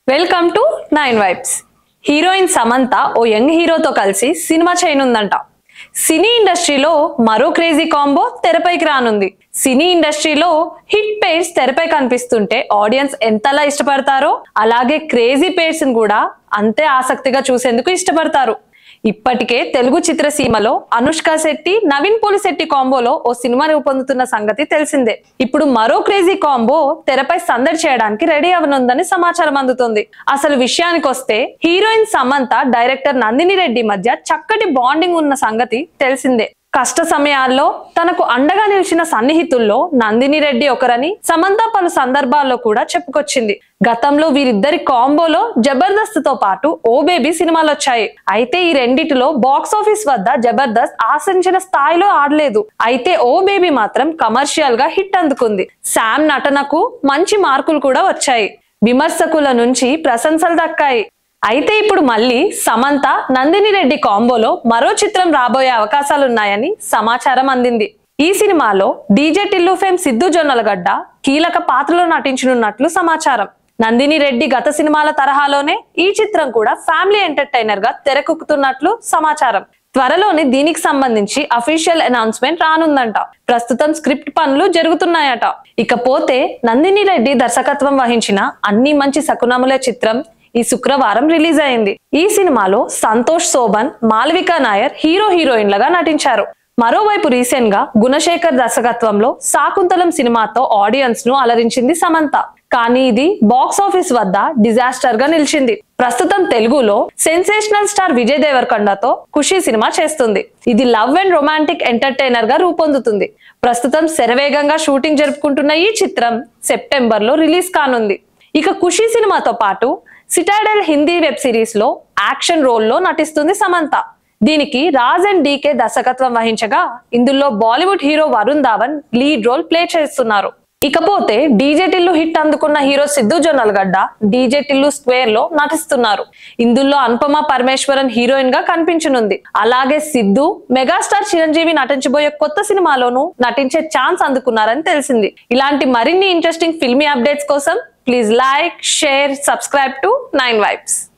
welcome to nine vibes heroine Samantha ఓ young హీరోతో కలిసి సినిమా చేయనుందంట సినీ ఇండస్ట్రీలో మరో క్రేజీ కాంబో తెరపైకి రానుంది సినీ ఇండస్ట్రీలో హిట్ పేర్స్ తెరపై కనిపిస్తుంటే ఆడియన్స్ ఎంతలా ఇష్టపడతారో అలాగే క్రేజీ పేర్స్ కూడా అంతే ఆసక్తిగా చూసేందుకు ఇష్టపడతారు ఇప్పటికే తెలుగు చిత్రసీమలో అనుష్క శెట్టి నవీన్ పోలిశెట్టి కాంబోలో ఓ సినిమా రూపొందుతున్న సంగతి తెలిసిందే ఇప్పుడు మరో క్రేజీ కాంబో తెరపై సందడి చేయడానికి రెడీ అవనుందని సమాచారం అందుతుంది అసలు విషయానికి వస్తే హీరోయిన్ సమంత డైరెక్టర్ నందిని రెడ్డి మధ్య చక్కటి బాండింగ్ ఉన్న సంగతి తెలిసిందే కష్ట సమయాల్లో తనకు అండగా నిలిచిన సన్నిహితుల్లో నందిని రెడ్డి ఒకరని సమంత పలు సందర్భాల్లో కూడా చెప్పుకొచ్చింది గతంలో వీరిద్దరి కాంబోలో జబర్దస్త్ తో పాటు ఓ బేబీ సినిమాలు వచ్చాయి అయితే ఈ రెండిటిలో బాక్స్ ఆఫీస్ వద్ద జబర్దస్త్ ఆశించిన స్థాయిలో ఆడలేదు అయితే ఓ బేబీ మాత్రం కమర్షియల్ గా హిట్ అందుకుంది శామ్ నటనకు మంచి మార్కులు కూడా వచ్చాయి విమర్శకుల నుంచి ప్రశంసలు దక్కాయి అయితే ఇప్పుడు మళ్ళీ సమంత నందిని రెడ్డి కాంబోలో మరో చిత్రం రాబోయే అవకాశాలున్నాయని సమాచారం అందింది ఈ సినిమాలో డీజే టిల్లు ఫేమ్ సిద్ధు జొన్నలగడ్డ కీలక పాత్రలో నటించనున్నట్లు సమాచారం నందిని రెడ్డి గత సినిమాల తరహాలోనే ఈ చిత్రం కూడా ఫ్యామిలీ ఎంటర్టైనర్ గా తెరకెక్కుతున్నట్లు సమాచారం త్వరలోనే దీనికి సంబంధించి అఫీషియల్ అనౌన్స్మెంట్ రానుందంట ప్రస్తుతం స్క్రిప్ట్ పనులు జరుగుతున్నాయట ఇకపోతే నందిని రెడ్డి దర్శకత్వం వహించిన అన్ని మంచి శకునములే చిత్రం ఈ శుక్రవారం రిలీజ్ అయింది ఈ సినిమాలో సంతోష్ శోభన్ మాలవిక నాయర్ హీరో హీరోయిన్లుగా నటించారు మరోవైపు రీసెంట్ గా గుణశేఖర్ దర్శకత్వంలో శాకుంతలం సినిమాతో ఆడియన్స్ ను అలరించింది సమంత కానీ ఇది బాక్స్ ఆఫీస్ వద్ద డిజాస్టర్ గా నిలిచింది ప్రస్తుతం తెలుగులో సెన్సేషనల్ స్టార్ విజయ్ దేవరకొండతో ఖుషి సినిమా చేస్తుంది ఇది లవ్ అండ్ రొమాంటిక్ ఎంటర్టైనర్ గా రూపొందుతుంది ప్రస్తుతం శరవేగంగా షూటింగ్ జరుపుకుంటున్న ఈ చిత్రం సెప్టెంబర్ లో రిలీజ్ కానుంది ఇక ఖుషి సినిమాతో పాటు సిటాడెల్ హిందీ వెబ్ సిరీస్ లో యాక్షన్ రోల్ లో నటిస్తుంది సమంత దీనికి రాజ్ అండ్ డీకే దర్శకత్వం వహించగా ఇందులో Bollywood hero Varun Dhawan lead role play చేస్తున్నారు ఇకపోతే డీజే టిల్లు హిట్ అందుకున్న hero Siddhu Jonnalagadda DJ Tillu square లో నటిస్తున్నారు ఇందులో అనుపమ పరమేశ్వరన్ హీరోయిన్ గా కనిపించనుంది అలాగే సిద్ధు మెగాస్టార్ చిరంజీవి నటించబోయే కొత్త సినిమాలోనూ నటించే ఛాన్స్ అందుకున్నారని తెలిసింది ఇలాంటి మరిన్ని ఇంట్రెస్టింగ్ ఫిల్మీ అప్డేట్స్ కోసం please like share subscribe to nine vibes